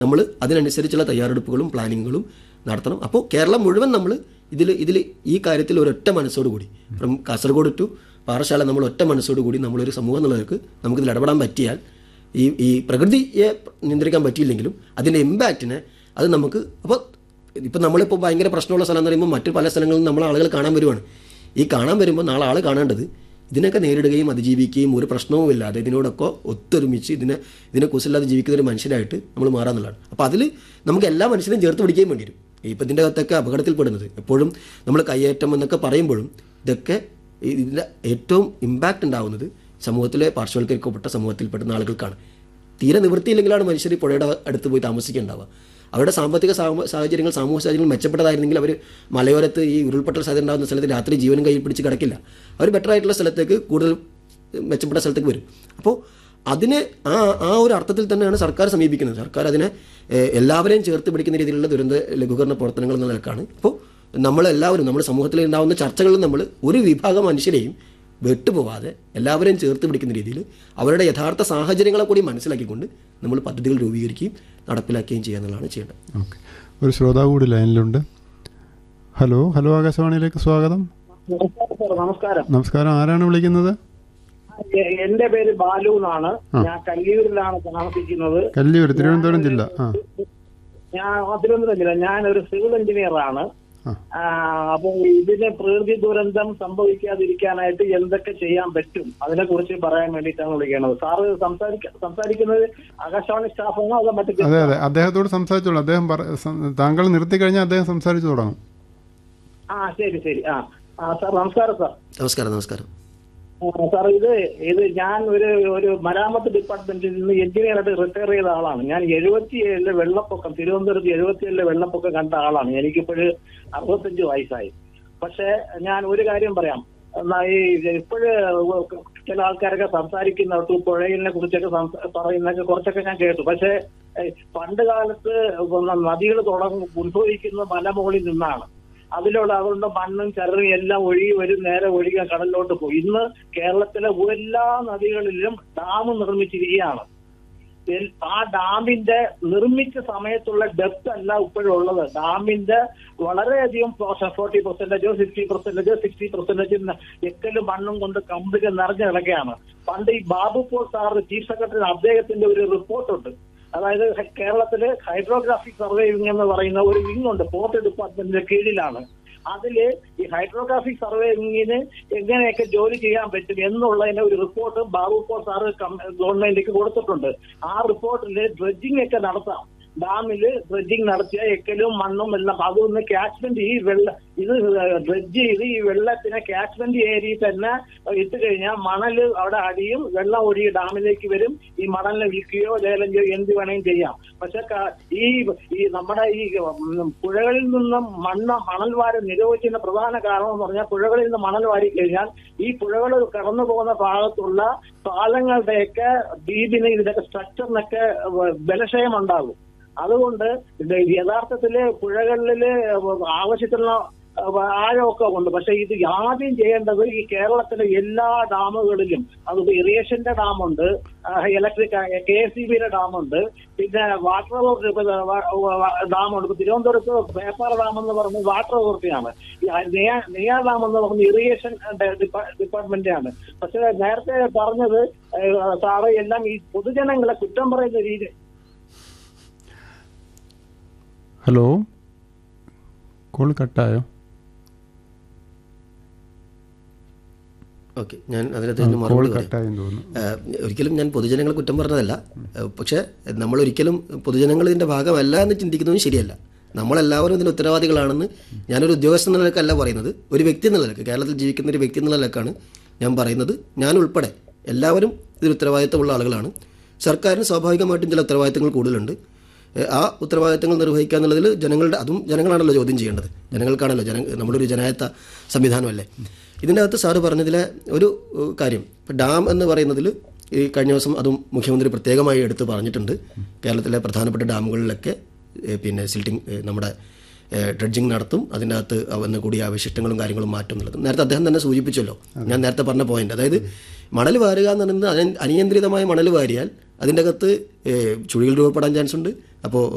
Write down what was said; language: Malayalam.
നമ്മൾ അതിനനുസരിച്ചുള്ള തയ്യാറെടുപ്പുകളും പ്ലാനിങ്ങുകളും നടത്തണം അപ്പോൾ കേരളം മുഴുവൻ നമ്മൾ ഇതിൽ ഇതിൽ ഈ കാര്യത്തിൽ ഒരൊറ്റ മനസ്സോടുകൂടി ഫ്രം കാസർഗോഡ് ടു പാറശാല നമ്മൾ ഒറ്റ മനസ്സോടുകൂടി നമ്മളൊരു സമൂഹം എന്നുള്ളവർക്ക് നമുക്കിതിൽ ഇടപെടാൻ പറ്റിയാൽ ഈ ഈ പ്രകൃതിയെ നിയന്ത്രിക്കാൻ പറ്റിയില്ലെങ്കിലും അതിൻ്റെ ഇമ്പാക്റ്റിനെ അത് നമുക്ക് അപ്പോൾ ഇപ്പം നമ്മളിപ്പോൾ ഭയങ്കര പ്രശ്നമുള്ള സ്ഥലം എന്ന് പറയുമ്പോൾ മറ്റു പല സ്ഥലങ്ങളിലും നമ്മൾ ആളുകൾ കാണാൻ വരുവാണ് ഈ കാണാൻ വരുമ്പോൾ നാളെ ആൾ കാണേണ്ടത് ഇതിനൊക്കെ നേരിടുകയും അതിജീവിക്കുകയും ഒരു പ്രശ്നവുമില്ലാതെ ഇതിനോടൊക്കെ ഒത്തൊരുമിച്ച് ഇതിനെ ഇതിനെ കുറിച്ചില്ലാതെ ജീവിക്കുന്ന ഒരു മനുഷ്യനായിട്ട് നമ്മൾ മാറാന്നുള്ളതാണ് അപ്പോൾ അതിൽ നമുക്ക് എല്ലാ മനുഷ്യരെയും ചേർത്ത് പിടിക്കുകയും വേണ്ടി വരും ഇപ്പം ഇതിൻ്റെ അകത്തൊക്കെ അപകടത്തിൽപ്പെടുന്നത് എപ്പോഴും നമ്മൾ കയ്യേറ്റം എന്നൊക്കെ പറയുമ്പോഴും ഇതൊക്കെ ഈ- ഇതിൻ്റെ ഏറ്റവും ഇമ്പാക്റ്റ് ഉണ്ടാവുന്നത് സമൂഹത്തിലെ പാർശ്വവൽക്കരിക്കപ്പെട്ട സമൂഹത്തിൽപ്പെടുന്ന ആളുകൾക്കാണ് തീരെ നിവൃത്തിയില്ലെങ്കിലാണ് മനുഷ്യർ ഈ പുഴയുടെ അടുത്ത് പോയി താമസിക്കേണ്ടാവുക അവരുടെ സാമ്പത്തിക സാമ- സാഹചര്യങ്ങൾ സാമൂഹ്യ സാഹചര്യങ്ങൾ മെച്ചപ്പെട്ടതായിരുന്നെങ്കിൽ അവർ മലയോരത്ത് ഈ ഉരുൾപൊട്ടൽ സാധ്യത ഉണ്ടാകുന്ന സ്ഥലത്ത് രാത്രി ജീവനും കയ്യിൽ പിടിച്ച് കിടക്കില്ല അവർ ബെറ്റർ ആയിട്ടുള്ള സ്ഥലത്തേക്ക് കൂടുതൽ മെച്ചപ്പെട്ട സ്ഥലത്തേക്ക് വരും അപ്പോൾ അതിനെ ആ ആ ഒരു അർത്ഥത്തിൽ തന്നെയാണ് സർക്കാർ സമീപിക്കുന്നത് സർക്കാർ അതിനെ ഏഹ്, എല്ലാവരെയും ചേർത്ത് പിടിക്കുന്ന രീതിയിലുള്ള ദുരന്ത ലഘൂകരണ പ്രവർത്തനങ്ങൾ എന്ന നിലക്കാണ് ഇപ്പോൾ നമ്മളെല്ലാവരും നമ്മുടെ സമൂഹത്തിൽ ഉണ്ടാകുന്ന ചർച്ചകളിൽ നമ്മൾ ഒരു വിഭാഗം മനുഷ്യരെയും വിട്ടുപോവാതെ എല്ലാവരെയും ചേർത്ത് പിടിക്കുന്ന രീതിയിൽ അവരുടെ യഥാർത്ഥ സാഹചര്യങ്ങളെ കൂടി മനസ്സിലാക്കിക്കൊണ്ട് നമ്മൾ പദ്ധതികൾ രൂപീകരിക്കുകയും നടപ്പിലാക്കുകയും ചെയ്യുക എന്നുള്ളതാണ് ചെയ്യേണ്ടത് ഓക്കെ ഒരു ശ്രോതാവ് കൂടി ലൈനിലുണ്ട് ഹലോ ഹലോ ആകാശവാണിയിലേക്ക് സ്വാഗതം നമസ്കാരം സാർ നമസ്കാരം നമസ്കാരം ആരാണ് വിളിക്കുന്നത് എ- എന്റെ പേര് ബാലു എന്നാണ് ഞാൻ കല്ലിയൂരിലാണ് താമസിക്കുന്നത് കല്ലിയൂർ തിരുവനന്തപുരം ജില്ല ആ ഞാൻ തിരുവനന്തപുരം ജില്ല ഞാൻ ഒരു സിവിൽ എഞ്ചിനീയർ ആണ് ആ. ആ, അപ്പൊ ഇതിന് പ്രകൃതി ദുരന്തം സംഭവിക്കാതിരിക്കാനായിട്ട് എന്തൊക്കെ ചെയ്യാൻ പറ്റും അതിനെ കുറിച്ച് പറയാൻ വേണ്ടിയിട്ടാണ് വിളിക്കുന്നത് സാറ് സംസാരിക്ക സംസാരിക്കുന്നത് ആകാശവാണി സ്റ്റാഫാണോ അതോ മറ്റു അതെ അതെ അദ്ദേഹത്തോട് സംസാരിച്ചോളൂ അദ്ദേഹം പറ- സം- താങ്കൾ നിർത്തി കഴിഞ്ഞാൽ അദ്ദേഹം സംസാരിച്ചു തുടങ്ങും ആ ശരി ശരി ആ ആ സാർ നമസ്കാരം സാർ നമസ്കാരം നമസ്കാരം ആ, സാർ ഇത് ഇത് ഞാൻ ഒരു ഒരു മരാമത്ത് ഡിപ്പാർട്ട്മെന്റിൽ നിന്ന് എഞ്ചിനീയറായിട്ട് റിട്ടയർ ചെയ്ത ആളാണ് ഞാൻ എഴുപത്തിയേഴിലെ വെള്ളപ്പൊക്കം തിരുവനന്തപുരത്ത് എഴുപത്തിയേഴിലെ വെള്ളപ്പൊക്കം കണ്ട ആളാണ് എനിക്കിപ്പോഴ് അറുപത്തഞ്ച് വയസ്സായി പക്ഷെ ഞാൻ ഒരു കാര്യം പറയാം എന്നാ ഈ ഇപ്പോഴ് ചില ആൾക്കാരൊക്കെ സംസാരിക്കുന്ന പുഴയിനെ കുറിച്ചൊക്കെ സംസ- പറയുന്നൊക്കെ കുറച്ചൊക്കെ ഞാൻ കേട്ടു പക്ഷെ ഏഹ്, പണ്ട് കാലത്ത് നദികൾ തുടങ്ങും ഉത്ഭവിക്കുന്ന മലമുകളിൽ നിന്നാണ് അതിലുള്ള അതുകൊണ്ട് മണ്ണും ചരലും എല്ലാം ഒഴുകി വരും നേരെ ഒഴുകിയ കടലിലോട്ട് പോകും ഇന്ന് കേരളത്തിലെ എല്ലാ നദികളിലും ഡാം നിർമ്മിച്ചിരിക്കുകയാണ് എൽ- ആ ഡാമിന്റെ നിർമ്മിച്ച സമയത്തുള്ള ഡെപ്ത് അല്ല ഇപ്പോഴും ഉള്ളത് ഡാമിന്റെ വളരെയധികം ഫോർട്ടി പെർസെന്റേജോ ഫിഫ്റ്റി പെർസെന്റേജോ സിക്സ്റ്റി പെർസെന്റേജ് എക്കലും മണ്ണും കൊണ്ട് കംപ്ലീറ്റ് നിറഞ്ഞു കിടക്കുകയാണ് പണ്ട് ഈ Babu Paul sir chief secretary അദ്ദേഹത്തിന്റെ ഒരു റിപ്പോർട്ടുണ്ട് അതായത് ഹെ- കേരളത്തില് ഹൈഡ്രോഗ്രാഫിക് സർവേയിങ് എന്ന് പറയുന്ന ഒരു വിങ് ഉണ്ട് പോർട്ട് ഡിപ്പാർട്ട്മെന്റിന്റെ കീഴിലാണ് അതില് ഈ ഹൈഡ്രോഗ്രാഫിക് സർവേയിങ്ങിന് എങ്ങനെയൊക്കെ ജോലി ചെയ്യാൻ പറ്റും എന്നുള്ളതിന്റെ ഒരു റിപ്പോർട്ട് ബാബു പോൾ സാറ് ഗവൺമെന്റിലേക്ക് കൊടുത്തിട്ടുണ്ട് ആ റിപ്പോർട്ടിൽ ഡ്രഡ്ജിംഗ് ഒക്കെ നടത്താം ഡാമില് ഡ്രഡ്ജിംഗ് നടത്തിയ എക്കലും മണ്ണും എല്ലാം അതൊന്ന് കാച്ച്മെന്റ് ഈ വെള്ള ഇത് ഡ്രഡ്ജ് ചെയ്ത് ഈ വെള്ളത്തിനെ കാച്ച്മെന്റ് ഏരിയയിൽ തന്നെ ഇട്ട് കഴിഞ്ഞാൽ മണല് അവിടെ അടിയും വെള്ളം ഒഴുകി ഡാമിലേക്ക് വരും ഈ മണലിനെ വിൽക്കുകയോ ലേലം ചെയ്യുകയോ എന്ത് വേണമെങ്കിലും ചെയ്യാം പക്ഷെ ക- ഈ ഈ നമ്മുടെ ഈ ഉം, പുഴകളിൽ നിന്നും മണ്ണ് മണൽ വാരി നിരോധിക്കുന്ന പ്രധാന കാരണം എന്ന് പറഞ്ഞാൽ പുഴകളിൽ നിന്ന് മണൽ വാരി കഴിഞ്ഞാൽ ഈ പുഴകൾ കടന്നു പോകുന്ന ഭാഗത്തുള്ള പാലങ്ങളുടെയൊക്കെ ദ്വീപിന് ഇതിന്റെയൊക്കെ സ്ട്രക്ചറിനൊക്കെ ബലക്ഷയം ഉണ്ടാകും അതുകൊണ്ട് ഇത് യഥാർത്ഥത്തില് പുഴകളില് ആവശ്യത്തിനുള്ള അഹ് ആഴമൊക്കെ ഉണ്ട് പക്ഷെ ഇത് ആദ്യം ചെയ്യേണ്ടത് ഈ കേരളത്തിലെ എല്ലാ ഡാമുകളിലും അതിപ്പോ ഇറിഗേഷന്റെ ഡാമുണ്ട് ഇലക്ട്രിക് കെ എസ് സി ബിയുടെ ഡാമുണ്ട് പിന്നെ വാട്ടർ അതോറിറ്റി ഡാമുണ്ട് ഇപ്പൊ തിരുവനന്തപുരത്ത് പേപ്പാറ ഡാം എന്ന് പറയുന്നത് വാട്ടർ അതോറിറ്റിയാണ് ഈ നെയ്യാ- നെയ്യാർ ഡാം എന്ന് പറയുന്നത് ഇറിഗേഷൻ ഡിപ്പാർട്ട്മെന്റ് ആണ് പക്ഷെ നേരത്തെ പറഞ്ഞത് ഏഹ്, സാറ് എല്ലാം ഈ പൊതുജനങ്ങളെ കുറ്റം പറയുന്ന രീതി ഹലോ കോൾ കട്ടായോ ഓക്കെ ഞാൻ അതിനകത്ത് ഇതിന് കോൾ മറുപടി പറയാം കട്ടായെന്ന് തോന്നുന്നു ഏഹ് ഒരിക്കലും ഞാൻ പൊതുജനങ്ങളെ കുറ്റം പറഞ്ഞതല്ല ഏഹ് പക്ഷേ നമ്മൾ ഒരിക്കലും പൊതുജനങ്ങൾ ഇതിൻ്റെ ഭാഗമല്ല എന്ന് ചിന്തിക്കുന്നതും ശരിയല്ല നമ്മളെല്ലാവരും ഇതിന് ഉത്തരവാദികളാണെന്ന് ഞാനൊരു ഉദ്യോഗസ്ഥൻ എന്ന നിലക്കല്ല പറയുന്നത് ഒരു വ്യക്തി എന്ന നിലക്ക് കേരളത്തിൽ ജീവിക്കുന്ന ഒരു വ്യക്തി എന്ന നിലക്കാണ് ഞാൻ പറയുന്നത് ഞാൻ ഉൾപ്പെടെ എല്ലാവരും ഇതിൽ ഉത്തരവാദിത്തമുള്ള ആളുകളാണ് സർക്കാരിന് സ്വാഭാവികമായിട്ടും ചില ഉത്തരവാദിത്തങ്ങൾ കൂടുതലുണ്ട് ഏഹ് ആ ഉത്തരവാദിത്തങ്ങൾ നിർവഹിക്കുക എന്നുള്ളതിൽ ജനങ്ങളുടെ അതും ജനങ്ങളാണല്ലോ ചോദ്യം ചെയ്യേണ്ടത് ജനങ്ങൾക്കാണല്ലോ ജന നമ്മുടെ ഒരു ജനായത്ത സംവിധാനമല്ലേ ഇതിൻ്റെ അകത്ത് സാറ് പറഞ്ഞതിലെ ഒരു ഏഹ്, കാര്യം ഇപ്പം ഡാം എന്ന് പറയുന്നതിൽ ഈ കഴിഞ്ഞ ദിവസം അതും മുഖ്യമന്ത്രി പ്രത്യേകമായി എടുത്ത് പറഞ്ഞിട്ടുണ്ട് കേരളത്തിലെ പ്രധാനപ്പെട്ട ഡാമുകളിലൊക്കെ ഏഹ്, പിന്നെ സിൽട്ടിങ് ഏഹ്, നമ്മുടെ ഡ്രഡ്ജിങ് നടത്തും അതിൻ്റെ അകത്ത് വന്ന് കൂടിയ അവശിഷ്ടങ്ങളും കാര്യങ്ങളും മാറ്റും എന്നുള്ളത് നേരത്തെ അദ്ദേഹം തന്നെ സൂചിപ്പിച്ചല്ലോ ഞാൻ നേരത്തെ പറഞ്ഞ പോയിന്റ് അതായത് മണൽ വാരുക എന്ന് പറയുന്നത് അനി- അനിയന്ത്രിതമായ മണൽ വാരിയാൽ അതിൻ്റെ അകത്ത് ഏഹ്, ചുഴികൾ രൂപപ്പെടാൻ ചാൻസ് ഉണ്ട് അപ്പോൾ